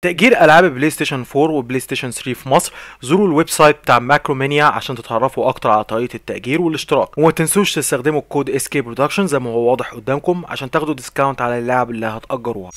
تأجير ألعاب بلاي ستيشن 4 وبلاي ستيشن 3 في مصر زوروا الويب سايت بتاع ماكرومانيا عشان تتعرفوا أكتر على طريقة التأجير والاشتراك وما تنسوش تستخدموا الكود SK Production زي ما هو واضح قدامكم عشان تاخدوا ديسكاونت على اللعب اللي هتأجروها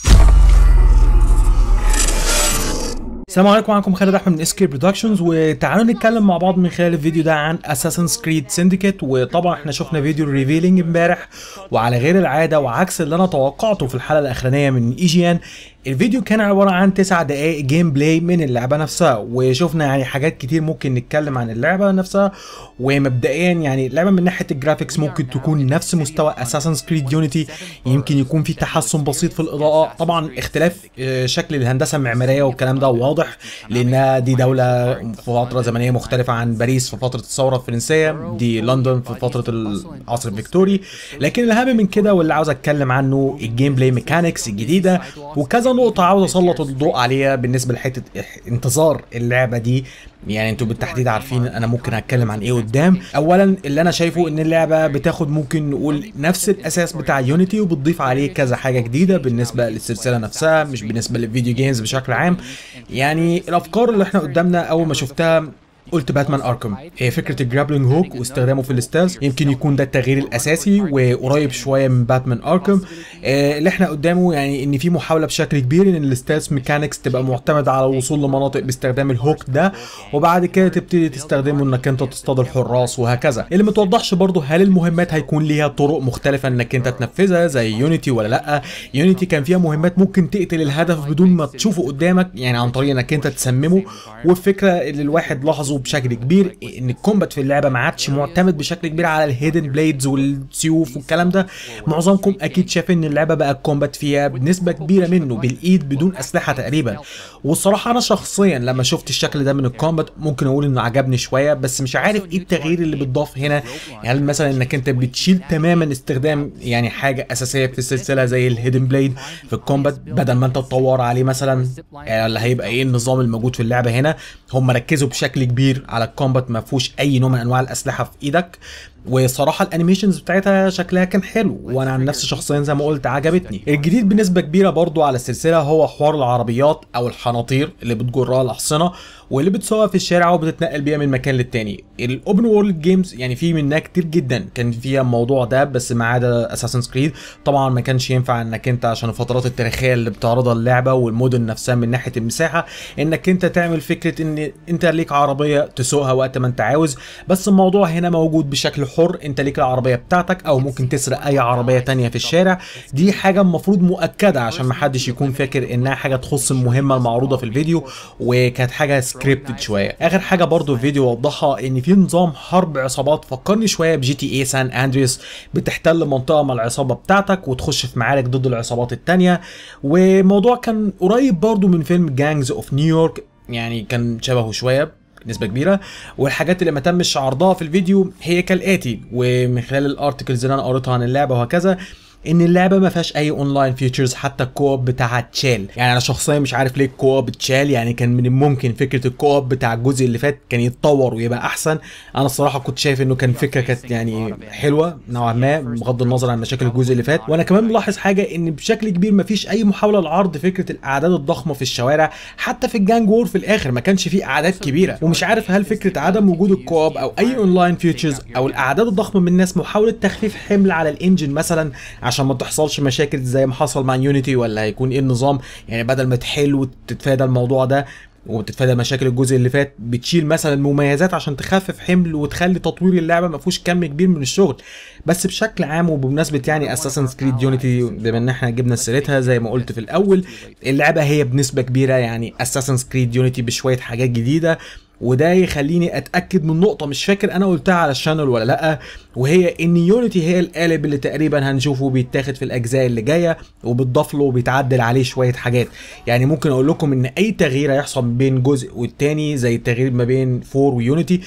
السلام عليكم معاكم خالد احمد من اسكيب برودكشنز وتعالوا نتكلم مع بعض من خلال الفيديو ده عن اساسن كريد سينديكيت وطبعا احنا شفنا فيديو الريفيلينج امبارح وعلى غير العاده وعكس اللي انا توقعته في الحلقه الاخرانيه من اي جي ان الفيديو كان عباره عن 9 دقائق جيم بلاي من اللعبه نفسها وشفنا يعني حاجات كتير ممكن نتكلم عن اللعبه نفسها ومبدئيا يعني اللعبه من ناحيه الجرافيكس ممكن تكون نفس مستوى اساسن كريد يونيتي يمكن يكون في تحسن بسيط في الاضاءه طبعا اختلاف آه، شكل الهندسه المعماريه والكلام ده واضح لانها دي دوله في فتره زمنيه مختلفه عن باريس في فتره الثوره الفرنسيه دي لندن في فتره العصر الفيكتوري لكن الاهم من كده واللي عاوز اتكلم عنه الجيم بلاي ميكانكس الجديده وكذا نقطه عاوز اسلط الضوء عليها بالنسبه لحته انتظار اللعبه دي يعني انتوا بالتحديد عارفين انا ممكن اتكلم عن ايه قدام اولا اللي انا شايفه ان اللعبه بتاخد ممكن نقول نفس الاساس بتاع يونيتي وبتضيف عليه كذا حاجه جديده بالنسبه للسلسله نفسها مش بالنسبه للفيديو جيمز بشكل عام يعني الافكار اللي احنا قدامنا اول ما شفتها قلت باتمان اركم هي فكره الجرابلينج هوك واستخدامه في الستاز يمكن يكون ده التغيير الاساسي وقريب شويه من باتمان اركم آه اللي احنا قدامه يعني ان في محاوله بشكل كبير ان الستاز ميكانكس تبقى معتمده على الوصول لمناطق باستخدام الهوك ده وبعد كده تبتدي تستخدمه انك انت تصطاد الحراس وهكذا اللي متوضحش برضه هل المهمات هيكون ليها طرق مختلفه انك انت تنفذها زي يونيتي ولا لا يونيتي كان فيها مهمات ممكن تقتل الهدف بدون ما تشوفه قدامك يعني عن طريق انك انت تسممه والفكره اللي الواحد لاحظه بشكل كبير ان الكومبات في اللعبه ما عادش معتمد بشكل كبير على الهيدن بليدز والسيوف والكلام ده معظمكم اكيد شاف ان اللعبه بقى الكومبات فيها بنسبه كبيره منه بالايد بدون اسلحه تقريبا والصراحه انا شخصيا لما شفت الشكل ده من الكومبات ممكن اقول انه عجبني شويه بس مش عارف ايه التغيير اللي بتضاف هنا يعني مثلا انك انت بتشيل تماما استخدام يعني حاجه اساسيه في السلسله زي الهيدن بليد في الكومبات بدل ما انت تطور عليه مثلا يعني اللي هيبقى ايه النظام الموجود في اللعبه هنا هم ركزوا بشكل كبير على الكومبات ما فيهوش اي نوع من انواع الاسلحه في ايدك وصراحه الانيميشنز بتاعتها شكلها كان حلو وانا عن نفسي شخصيا زي ما قلت عجبتني الجديد بنسبه كبيره برضو على السلسله هو حوار العربيات او الحناطير اللي بتجرها الاحصنه واللي بتسوقها في الشارع وبتتنقل بيها من مكان للتاني الاوبن وورلد جيمز يعني في منها كتير جدا كان فيها الموضوع ده بس ما عدا اساسن كريد طبعا ما كانش ينفع انك انت عشان الفترات التاريخيه اللي بتعرضها اللعبه والمدن نفسها من ناحيه المساحه انك انت تعمل فكره ان انت ليك عربيه تسوقها وقت ما انت عاوز بس الموضوع هنا موجود بشكل حر انت ليك العربيه بتاعتك او ممكن تسرق اي عربيه تانية في الشارع دي حاجه المفروض مؤكده عشان ما حدش يكون فاكر انها حاجه تخص المهمه المعروضه في الفيديو وكانت حاجه سكريبتد شويه اخر حاجه برضو الفيديو وضحها ان في نظام حرب عصابات فكرني شويه بجي تي اي سان اندريس بتحتل منطقه مع العصابه بتاعتك وتخش في معارك ضد العصابات التانية وموضوع كان قريب برضو من فيلم جانجز اوف نيويورك يعني كان شبهه شويه نسبة كبيرة والحاجات اللي ما تمش عرضها في الفيديو هي كالآتي ومن خلال الارتكلز اللي انا قريتها عن اللعبة وهكذا ان اللعبه ما فيهاش اي اونلاين فيتشرز حتى الكوب بتاعها اتشال يعني انا شخصيا مش عارف ليه الكوب اتشال يعني كان من الممكن فكره الكوب بتاع الجزء اللي فات كان يتطور ويبقى احسن انا الصراحه كنت شايف انه كان فكره كانت يعني حلوه نوعا ما بغض النظر عن مشاكل الجزء اللي فات وانا كمان ملاحظ حاجه ان بشكل كبير ما فيش اي محاوله لعرض فكره الاعداد الضخمه في الشوارع حتى في الجانج وور في الاخر ما كانش فيه اعداد كبيره ومش عارف هل فكره عدم وجود الكوب او اي اونلاين فيتشرز او الاعداد الضخمه من الناس محاوله تخفيف حمل على الانجن مثلا عشان ما تحصلش مشاكل زي ما حصل مع يونيتي ولا هيكون ايه النظام يعني بدل ما تحل وتتفادى الموضوع ده وبتتفادى مشاكل الجزء اللي فات بتشيل مثلا مميزات عشان تخفف حمل وتخلي تطوير اللعبه ما فيهوش كم كبير من الشغل بس بشكل عام وبمناسبه يعني اساسن كريد يونيتي بما ان احنا جبنا سيرتها زي ما قلت في الاول اللعبه هي بنسبه كبيره يعني اساسن كريد يونيتي بشويه حاجات جديده وده يخليني اتاكد من نقطه مش فاكر انا قلتها على الشانل ولا لا وهي ان يونيتي هي القالب اللي تقريبا هنشوفه بيتاخد في الاجزاء اللي جايه وبتضاف له وبيتعدل عليه شويه حاجات يعني ممكن اقول لكم ان اي تغيير هيحصل بين جزء والتاني زي التغيير ما بين 4 ويونيتي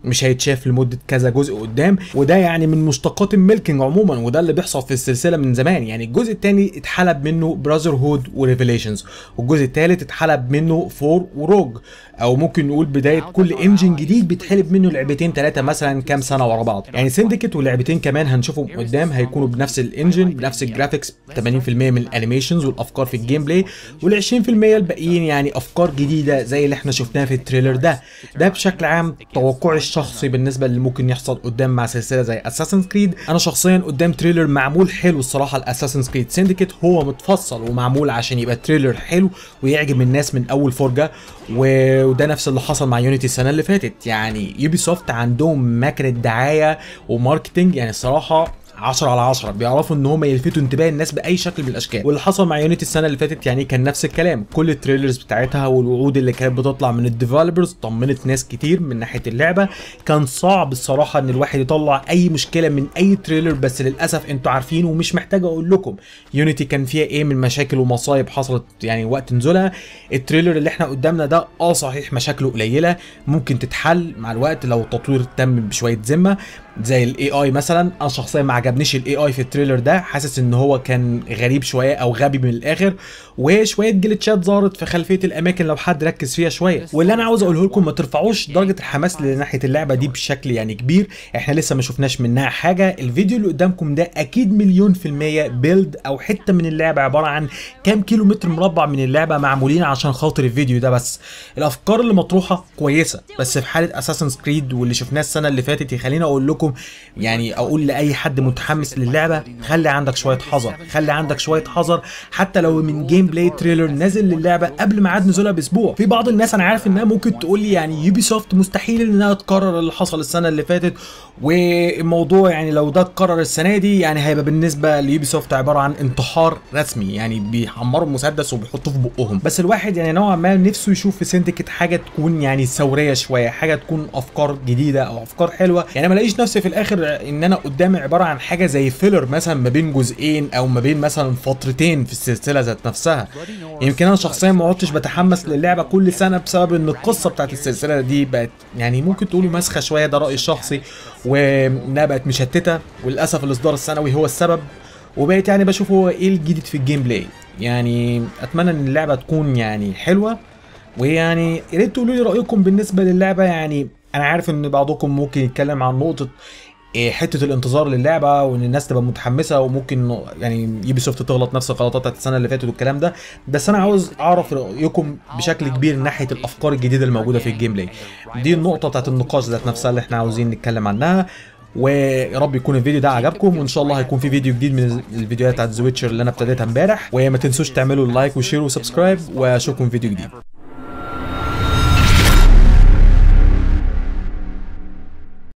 مش هيتشاف لمده كذا جزء قدام وده يعني من مشتقات الميلكينج عموما وده اللي بيحصل في السلسله من زمان يعني الجزء الثاني اتحلب منه براذر هود وريفيليشنز والجزء الثالث اتحلب منه فور وروج او ممكن نقول بدايه كل انجن جديد بيتحلب منه لعبتين ثلاثه مثلا كام سنه ورا بعض يعني سندكت ولعبتين كمان هنشوفهم قدام هيكونوا بنفس الانجن بنفس الجرافيكس 80% من الانيميشنز والافكار في الجيم بلاي وال 20% الباقيين يعني افكار جديده زي اللي احنا شفناها في التريلر ده ده بشكل عام توقعي الشخصي بالنسبه اللي ممكن يحصل قدام مع سلسله زي اساسن كريد انا شخصيا قدام تريلر معمول حلو الصراحه الاساسن كريد سندكت هو متفصل ومعمول عشان يبقى تريلر حلو ويعجب الناس من اول فرجه و... وده نفس اللي حصل مع يونيتي السنه اللي فاتت يعني يوبي سوفت عندهم مكنه دعايه وماركتنج يعني الصراحه 10 على 10 بيعرفوا ان هم يلفتوا انتباه الناس باي شكل من الاشكال واللي حصل مع يونيتي السنه اللي فاتت يعني كان نفس الكلام كل التريلرز بتاعتها والوعود اللي كانت بتطلع من الديفلوبرز طمنت ناس كتير من ناحيه اللعبه كان صعب الصراحه ان الواحد يطلع اي مشكله من اي تريلر بس للاسف انتوا عارفين ومش محتاج اقول لكم يونيتي كان فيها ايه من مشاكل ومصايب حصلت يعني وقت نزولها التريلر اللي احنا قدامنا ده اه صحيح مشاكله قليله ممكن تتحل مع الوقت لو التطوير تم بشويه ذمه زي الاي اي مثلا انا شخصيا ما عجبنيش الاي اي في التريلر ده حاسس ان هو كان غريب شويه او غبي من الاخر وشويه جلتشات ظهرت في خلفيه الاماكن لو حد ركز فيها شويه واللي انا عاوز اقوله لكم ما ترفعوش درجه الحماس لناحيه اللعبه دي بشكل يعني كبير احنا لسه ما شفناش منها حاجه الفيديو اللي قدامكم ده اكيد مليون في الميه بيلد او حته من اللعبه عباره عن كام كيلو متر مربع من اللعبه معمولين عشان خاطر الفيديو ده بس الافكار اللي مطروحه كويسه بس في حاله اساسن كريد واللي شفناه السنه اللي فاتت يخليني اقول لكم يعني اقول لاي حد متحمس للعبه خلي عندك شويه حذر خلي عندك شويه حذر حتى لو من جيم بلاي تريلر نازل للعبه قبل ميعاد نزولها باسبوع في بعض الناس انا عارف انها ممكن تقول لي يعني يوبي سوفت مستحيل انها تكرر اللي حصل السنه اللي فاتت والموضوع يعني لو ده اتكرر السنه دي يعني هيبقى بالنسبه ليوبي سوفت عباره عن انتحار رسمي يعني بيحمروا المسدس وبيحطوه في بقهم بس الواحد يعني نوعا ما نفسه يشوف في سندكت حاجه تكون يعني ثوريه شويه حاجه تكون افكار جديده او افكار حلوه يعني ما الاقيش نفسي في الاخر ان انا قدامي عباره عن حاجه زي فيلر مثلا ما بين جزئين او ما بين مثلا فترتين في السلسله ذات نفسها يمكن انا شخصيا ما عدتش بتحمس للعبه كل سنه بسبب ان القصه بتاعت السلسله دي بقت يعني ممكن تقولوا مسخه شويه ده رايي الشخصي وانها بقت مشتته وللاسف الاصدار السنوي هو السبب وبقيت يعني بشوف هو ايه الجديد في الجيم بلاي يعني اتمنى ان اللعبه تكون يعني حلوه ويعني يا ريت تقولوا لي رايكم بالنسبه للعبه يعني انا عارف ان بعضكم ممكن يتكلم عن نقطه إيه حته الانتظار للعبه وان الناس تبقى متحمسه وممكن يعني يوبي سوفت تغلط نفس الغلطات بتاعت السنه اللي فاتت والكلام ده بس انا عاوز اعرف رايكم بشكل كبير ناحيه الافكار الجديده الموجوده في الجيم بلاي دي النقطه بتاعت النقاش ذات نفسها اللي احنا عاوزين نتكلم عنها ويا رب يكون الفيديو ده عجبكم وان شاء الله هيكون في فيديو جديد من الفيديوهات بتاعت زويتشر اللي انا ابتديتها امبارح وما تنسوش تعملوا لايك وشير وسبسكرايب واشوفكم في فيديو جديد